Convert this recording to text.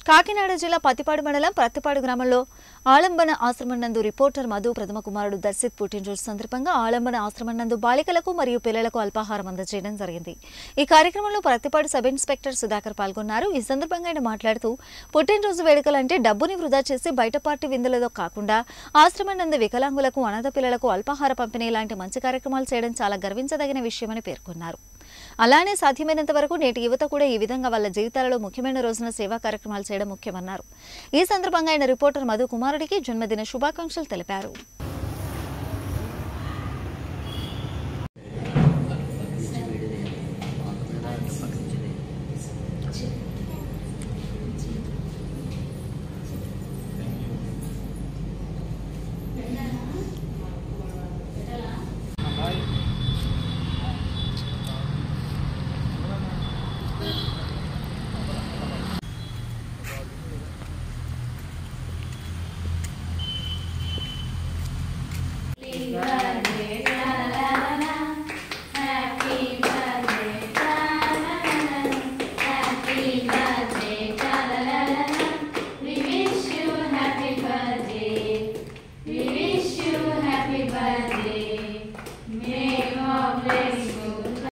కాకినాడ జిల్లా పత్తిపాడు మండలం పత్తిపాడు గ్రామంలో ఆలంబన ఆశ్రమం నందు రిపోర్టర్ మధు ప్రథమ కుమారుడు దర్శిత్ పుట్టినరోజు సందర్భంగా ఆలంబన ఆశ్రమం నందు బాలికలకు మరియు పిల్లలకు అల్పాహారం అందజేయడం జరిగింది ఈ కార్యక్రమంలో పత్తిపాడు సబ్ ఇన్స్పెక్టర్ సుధాకర్ పాల్గొన్నారు ఈ సందర్భంగా ఆయన మాట్లాడుతూ పుట్టినరోజు వేడుకలంటే డబ్బుని వృధా చేసి బయట పార్టీ విందులతో కాకుండా ఆశ్రమం నందు వికలాంగులకు అనాథ పిల్లలకు అల్పాహార పంపిణీ లాంటి మంచి కార్యక్రమాలు చేయడం చాలా గర్వించదగిన విషయమని పేర్కొన్నారు అలానే సాధ్యమైనంత వరకు నేటి యువత కూడా ఈ విధంగా వాళ్ళ జీవితాలలో ముఖ్యమైన రోజున సేవా కార్యక్రమాలు చేయడం ముఖ్యమన్నారు ఈ సందర్భంగా ఆయన రిపోర్టర్ మధు కుమారుడికి జన్మదిన శుభాకాంక్షలు తెలిపారు Happy